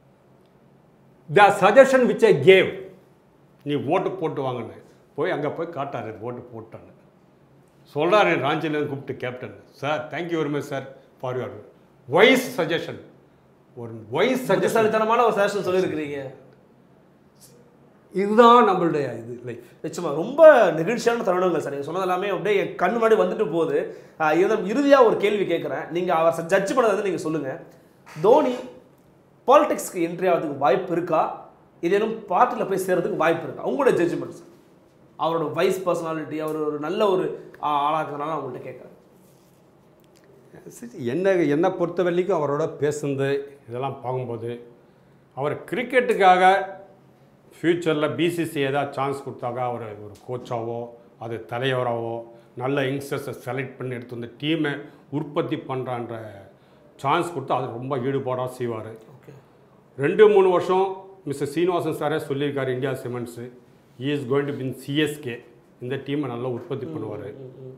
the suggestion which I gave நீ ஓட்டு போட்டு வாங்கன்னு போய் அங்கே போய் காட்டாரு ஓட்டு போட்டான்னு சொல்கிறாரு ராஞ்சிலேருந்து கூப்பிட்டு captain sir thank you very much sir for your wise suggestion ஒரு வைஸ் சஜஷன் புத்திசாலித்தனமான ஒரு சஜஷன் சொல்லியிருக்கிறீங்க இதுதான் நம்மளுடைய இது லைஃப் நிச்சயமா ரொம்ப நெகிழ்ச்சியான தருணங்கள் சார் நீங்கள் சொன்னது எல்லாமே அப்படியே என் கண் முன்னாடி வந்துட்டு போகுது ஆஹ் இருந்தாலும் இறுதியாக ஒரு கேள்வி கேட்குறேன் நீங்கள் அவர் ஜட்ஜ் பண்ணதை வந்து நீங்கள் சொல்லுங்கள் தோனி பாலிடிக்ஸ்க்கு என்ட்ரி ஆகிறதுக்கு வாய்ப்பு இருக்கா ஏதேனும் பார்ட்டியில் போய் சேர்றதுக்கு வாய்ப்பு இருக்கா உங்களோட ஜட்ஜ்மெண்ட் சார் அவரோட வைஸ் பர்சனாலிட்டி அவர் ஒரு நல்ல ஒரு ஆ- ஆளா இருக்கிறனால நான் உங்கள்கிட்ட கேட்குறேன் சரி, என்ன என்னை பொறுத்த வரைக்கும் அவரோட பேசுனது இதெல்லாம் பார்க்கும்போது அவர் கிரிக்கெட்டுக்காக ஃப்யூச்சரில் பிசிசி ஏதாவது சான்ஸ் கொடுத்தாக்கா அவர் ஒரு கோச்சாவோ அது தலைவராகவோ நல்ல யங்ஸ்டர்ஸை செலக்ட் பண்ணி எடுத்து வந்து டீமை உற்பத்தி பண்ணுறான்ற சான்ஸ் கொடுத்து அது ரொம்ப ஈடுபாடாக செய்வார் ஓகே ரெண்டு மூணு வருஷம் மிஸ்டர் சீனிவாசன் சாரே சொல்லியிருக்காரு இந்தியா சிமெண்ட்ஸு இ இஸ் கோயிங் டு பின் சிஎஸ்கே இந்த டீமை நல்லா உற்பத்தி பண்ணுவார்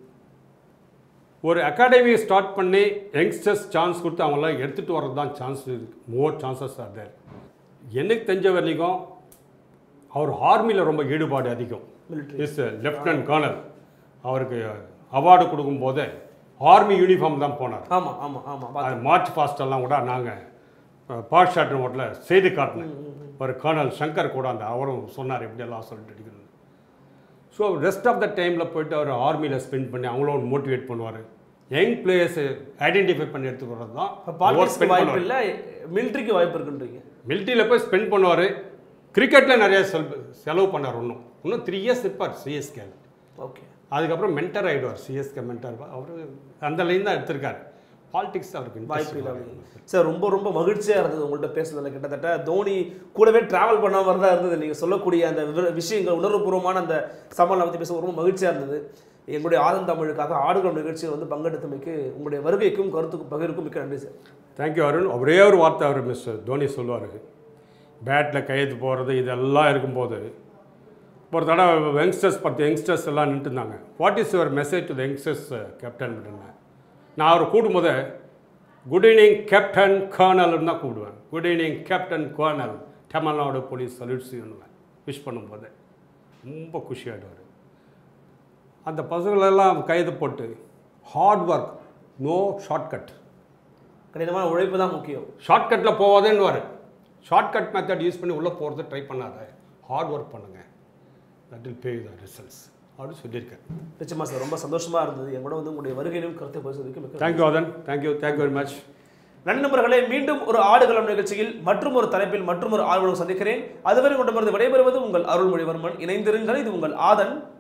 ஒரு அகாடமி ஸ்டார்ட் பண்ணி யங்ஸ்டர்ஸ் சான்ஸ் கொடுத்து அவங்களாம் எடுத்துகிட்டு வர்றது தான் chance more chances are there எனக்கு தெரிஞ்ச வரைக்கும் அவர் ஆர்மியில் ரொம்ப ஈடுபாடு அதிகம் Military. இஸ் லெஃப்டினன்ட் கர்னல் அவருக்கு அவார்டு கொடுக்கும்போது ஆர்மி யூனிஃபார்ம் தான் போனார் ஆமாம் ஆமாம் ஆமாம் பார்த்து அது மார்ச் ஃபாஸ்டெல்லாம் கூட நாங்கள் பாட் ஷாட் ஹோட்டலில் செய்தி காட்டினேன் ஒரு கர்னல் சங்கர் கூட அந்த அவரும் சொன்னார் எப்படியெல்லாம் சொல்லிட்டு அடிக்கிறது ஸோ ரெஸ்ட் ஆஃப் த டைமில் போயிட்டு அவர் ஆர்மியில் ஸ்பெண்ட் பண்ணி அவங்களும் மோட்டிவேட் பண்ணுவார் யங் பிளேயர்ஸை ஐடென்டிஃபை பண்ணி எடுத்துக்கிறது தான் பாலிடிக்ஸ்க்கு வாய்ப்பு இல்லை மிலிட்ரிக்கு வாய்ப்பு இருக்குன்றீங்க மிலிட்ரியில் போய் ஸ்பெண்ட் பண்ணுவார் கிரிக்கெட்டில் நிறைய செல் செலவு பண்ணார் இன்னும் இன்னும் த்ரீ இயர்ஸ் இருப்பார் சிஎஸ்கேல ஓகே அதுக்கப்புறம் மென்டர் ஆகிடுவார் சிஎஸ்கே மென்டர் அவர் அந்த லைன் தான் எடுத்திருக்காரு பாலிடிக்ஸ் அவருக்கு வாய்ப்பு interest இல்லாமல் இல்லை. சார் ரொம்ப ரொம்ப மகிழ்ச்சியாக இருந்தது உங்கள்கிட்ட பேசுனதுல கிட்டத்தட்ட தோனி கூடவே டிராவல் பண்ண மாதிரி தான் இருந்தது நீங்கள் சொல்லக்கூடிய அந்த விவர- விஷயங்கள் உணர்வுபூர்வமான அந்த சமாளம் பற்றி பேச ரொம்ப மகிழ்ச்சியாக இருந்தது எங்களுடைய ஆதன் தமிழுக்காக ஆடுகளம் நிகழ்ச்சியில் வந்து பங்கெடுத்தமைக்கு உங்களுடைய வருகைக்கும் கருத்துக்கும் பகிர்வுக்கும் மிக்க நன்றி சார் தேங்க்யூ அருண் ஒரே ஒரு வார்த்தை அவர் மிஸ்டர் தோனி சொல்லுவார் பேட்டில் கையெழுத்து போகிறது இதெல்லாம் இருக்கும்போது ஒரு தடவை யங்ஸ்டர்ஸ் பத்து யங்ஸ்டர்ஸ் எல்லாம் நின்றுட்டு இருந்தாங்க what is your message to the youngsters captain அப்படின்னேன் நான் அவர் கூடும்போது குட் ஈவினிங் கேப்டன் கர்னல்னு தான் கூப்பிடுவேன் good evening captain colonel Tamil Nadu police salutes wish பண்ணும்போது ரொம்ப குஷியாகிடுவார் அந்த பசங்களெல்லாம் கைது போட்டு ஹார்ட் ஒர்க் நோ ஷார்ட்கட் கடினமான உழைப்பு தான் முக்கியம் ஷார்ட்கட்டில் போவாதேன்னுவார் ஷார்ட்கட் மெத்தட் யூஸ் பண்ணி உள்ளே போகிறது ட்ரை பண்ணாத ஹார்ட் ஒர்க் பண்ணுங்கள் that will pay the results அப்படின்னு சொல்லியிருக்கேன் நிச்சயமா சார் ரொம்ப சந்தோஷமா இருந்தது என் கூட வந்து உங்களுடைய வருகையிலும் கருத்தை பேசுவதற்கு மிக்க தேங்க்யூ அதன் தேங்க்யூ தேங்க்யூ வெரி மச் நண்பர்களே மீண்டும் ஒரு ஆடுகளம் நிகழ்ச்சியில் மற்றும் ஒரு தலைப்பில் மற்றும் ஒரு ஆர்வலம் சந்திக்கிறேன் அதுவரை கொண்டு விடைபெறுவது உங்கள் அருள்மொழிவர்மன் இணைந்திருங்கள் இது உங்கள் ஆதன்